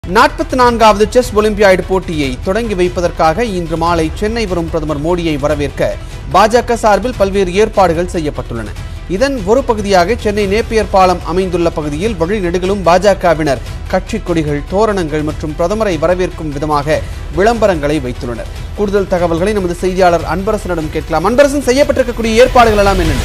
நாற்பத்தி நான்காவது செஸ் ஒலிம்பியாய்டு போட்டியை தொடங்கி வைப்பதற்காக இன்று மாலை சென்னை வரும் பிரதமர் மோடியை வரவேற்க பாஜக சார்பில் பல்வேறு ஏற்பாடுகள் செய்யப்பட்டுள்ளன இதன் ஒரு பகுதியாக சென்னை நேப்பியர் பாலம் அமைந்துள்ள பகுதியில் வழிநெடுகிலும் பாஜகவினர் கட்சி கொடிகள் தோரணங்கள் மற்றும் பிரதமரை வரவேற்கும் விதமாக விளம்பரங்களை வைத்துள்ளனர் கூடுதல் தகவல்களை நமது செய்தியாளர் அன்பரசனிடம் கேட்கலாம் அன்பரசன் செய்யப்பட்டிருக்கக்கூடிய ஏற்பாடுகள் எல்லாம் என்னென்ன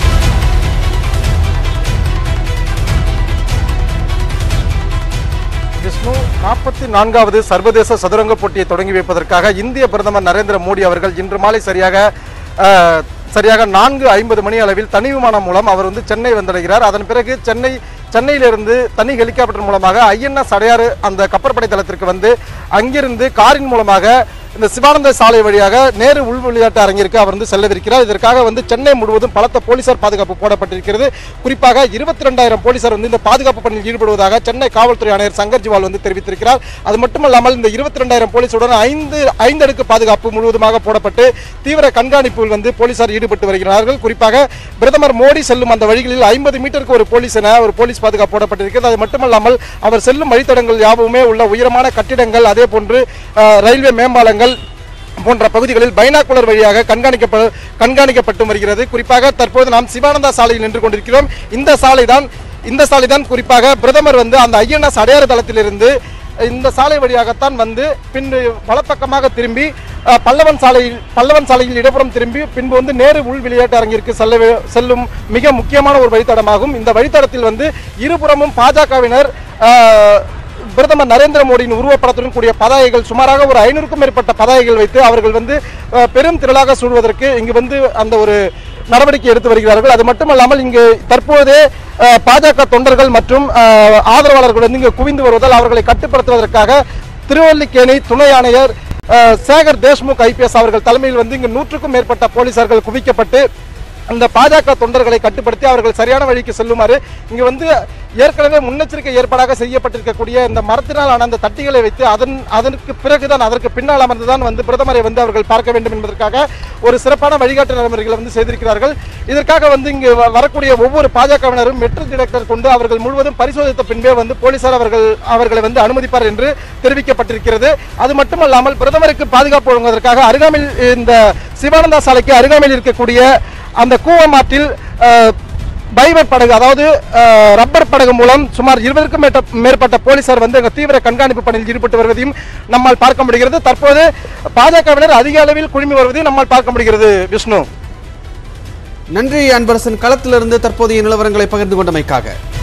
விஷ்ணு நாற்பத்தி நான்காவது சர்வதேச சதுரங்க போட்டியை தொடங்கி வைப்பதற்காக இந்திய பிரதமர் நரேந்திர மோடி அவர்கள் இன்று மாலை சரியாக அஹ், சரியாக நான்கு ஐம்பது மணி அளவில் தனி விமானம் மூலம் அவர் வந்து சென்னை வந்தடைகிறார் அதன் பிறகு சென்னை சென்னையிலிருந்து தனி ஹெலிகாப்டர் மூலமாக ஐஎன்எஸ் அடையாறு அந்த கப்பற்படை தளத்திற்கு வந்து அங்கிருந்து காரின் மூலமாக இந்த சிவானந்த சாலை வழியாக நேரு உள் விளையாட்டு அரங்கிற்கு அவர் வந்து செல்லவிருக்கிறார் இதற்காக வந்து சென்னை முழுவதும் பலத்த போலீசார் பாதுகாப்பு போடப்பட்டிருக்கிறது குறிப்பாக இருபத்தி ரெண்டாயிரம் போலீசார் வந்து இந்த பாதுகாப்பு பணியில் ஈடுபடுவதாக சென்னை காவல்துறை ஆணையர் சங்கர் ஜிவால் வந்து தெரிவித்திருக்கிறார் அது மட்டுமல்லாமல் இந்த இருபத்தி ரெண்டாயிரம் போலீசுடன் ஐந்து ஐந்து அடுக்கு பாதுகாப்பு முழுவதுமாக போடப்பட்டு தீவிர கண்காணிப்பில் வந்து போலீசார் ஈடுபட்டு வருகிறார்கள் குறிப்பாக பிரதமர் மோடி செல்லும் அந்த வழிகளில் ஐம்பது மீட்டருக்கு ஒரு போலீஸ் என ஒரு போலீஸ் பாதுகாப்பு போடப்பட்டிருக்கிறது அது மட்டுமல்லாமல் அவர் செல்லும் வழித்தடங்கள் யாவுமே உள்ள உயரமான கட்டிடங்கள் அதே போன்று அஹ், ரயில்வே மேம்பாலங்கள் போன்ற பகுதிகளில் பைனாக்குலர் வழியாக கண்காணிக்கப்ப கண்காணிக்கப்பட்டு வருகிறது குறிப்பாக தற்போது நாம் சிவானந்தா சாலையில் நின்று கொண்டிருக்கிறோம் இந்த சாலை தான் இந்த சாலை தான் குறிப்பாக பிரதமர் வந்து அந்த ஐஎன்எஸ் அடையாறு தளத்திலிருந்து இந்த சாலை வழியாகத்தான் வந்து பின்பு வலப்பக்கமாக திரும்பி அஹ், பல்லவன் சாலையில் பல்லவன் சாலையில் இடப்புறம் திரும்பி பின்பு வந்து நேரு உள் விளையாட்டு அரங்கிற்கு செல்ல வே- செல்லும் மிக முக்கியமான ஒரு வழித்தடமாகும் இந்த வழித்தடத்தில் வந்து இருபுறமும் பாஜகவினர் பிரதமர் நரேந்திர மோடியின் உருவப்படத்துடன் கூடிய பதாகைகள் சுமாராக ஒரு ஐநூறுக்கும் மேற்பட்ட பதாகைகள் வைத்து அவர்கள் வந்து அஹ், பெரும் திரளாக சூழ்வதற்கு இங்கு வந்து அந்த ஒரு நடவடிக்கை எடுத்து வருகிறார்கள் அது மட்டுமல்லாமல் இங்கு தற்போதே அஹ், பாஜக தொண்டர்கள் மற்றும் அஹ், ஆதரவாளர்கள் வந்து இங்கு குவிந்து வருவதால் அவர்களை கட்டுப்படுத்துவதற்காக திருவல்லிக்கேணி துணை ஆணையர் அஹ், சேகர் தேஷ்முக் ஐபிஎஸ் அவர்கள் தலைமையில் வந்து இங்கு நூற்றுக்கும் மேற்பட்ட போலீசார்கள் குவிக்கப்பட்டு அந்த பாஜக தொண்டர்களை கட்டுப்படுத்தி அவர்கள் சரியான வழிக்கு செல்லுமாறு இங்கு வந்து ஏற்கனவே முன்னெச்சரிக்கை ஏற்பாடாக செய்யப்பட்டிருக்கக்கூடிய இந்த மரத்தினால் ஆன அந்த தட்டிகளை வைத்து அதன் அதற்கு பிறகுதான் அதற்கு பின்னால் அமர்ந்துதான் வந்து பிரதமரை வந்து அவர்கள் பார்க்க வேண்டும் என்பதற்காக ஒரு சிறப்பான வழிகாட்டு நடைமுறைகளை வந்து செய்திருக்கிறார்கள் இதற்காக வந்து இங்கு வ- வரக்கூடிய ஒவ்வொரு பாஜகவினரும் மெட்ரல் டிடெக்டர் கொண்டு அவர்கள் முழுவதும் பரிசோதித்த பின்பே வந்து போலீசார் அவர்கள் அவர்களை வந்து அனுமதிப்பார் என்று தெரிவிக்கப்பட்டிருக்கிறது அது மட்டுமல்லாமல் பிரதமருக்கு பாதுகாப்பு வழங்குவதற்காக அருகாமையில் இந்த சிவானந்தா சாலைக்கு அருகாமையில் இருக்கக்கூடிய அந்த கூவமாற்றில் அஹ், பைபர் படகு அதாவது அஹ், ரப்பர் படகு மூலம் சுமார் இருபதுக்கும் மேற்பட்ட மேற்பட்ட போலீசார் வந்து அங்க தீவிர கண்காணிப்பு பணியில் ஈடுபட்டு வருவதையும் நம்மால் பார்க்க முடிகிறது தற்போது பாஜகவினர் அதிக அளவில் குழுமி வருவதையும் நம்மால் பார்க்க முடிகிறது விஷ்ணு நன்றி அன்பரசன் களத்திலிருந்து தற்போதைய நிலவரங்களை பகிர்ந்து கொண்டமைக்காக